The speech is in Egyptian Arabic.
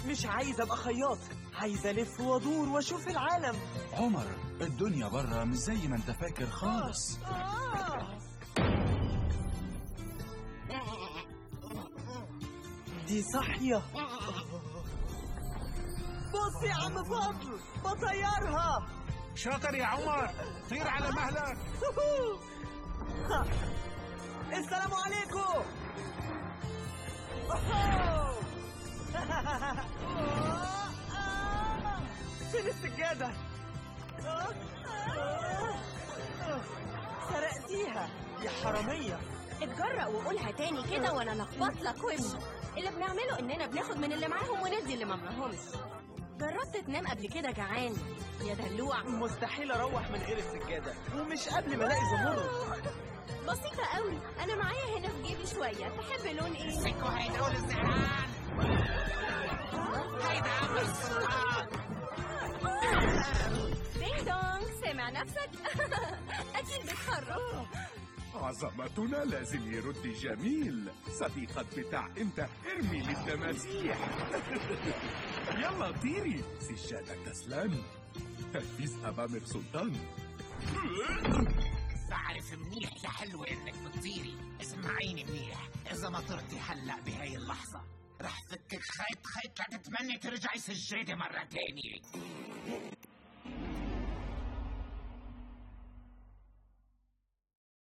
مش عايز ابقى خياط عايز الف وادور واشوف العالم عمر الدنيا بره مش زي ما انت فاكر خالص دي صحية بص يا عم فضل بطيرها شاطر يا عمر طير على مهلك السلام عليكم أوهو. فين السجادة؟ سرقتيها يا حرامية اتجرأ وقولها تاني كده وانا لخبط لك وشك اللي بنعمله اننا بناخد من اللي معاهم وندي اللي ما معاهمش جربت تنام قبل كده جعان يا دلوع مستحيل اروح من غير السجادة ومش قبل ما الاقي زمرد بسيطة قوي انا معايا هنا في جيبي شوية تحب لون ايه؟ سكو هيدول الزهران هيدا عم السلطان دينج دونج سمع نفسك اكيد بتخرب عظمتنا لازم يرد جميل صديقة بتاع انت ارمي للتماسيح يلا طيري سجادة كسلان تنفيذ أوامر سلطان بعرف منيح يا حلوة انك بتطيري اسمعيني منيح اذا ما طرتي هلا بهاي اللحظة رح فكك خيط خيط لتتمني ترجعي سجادة مرة تانية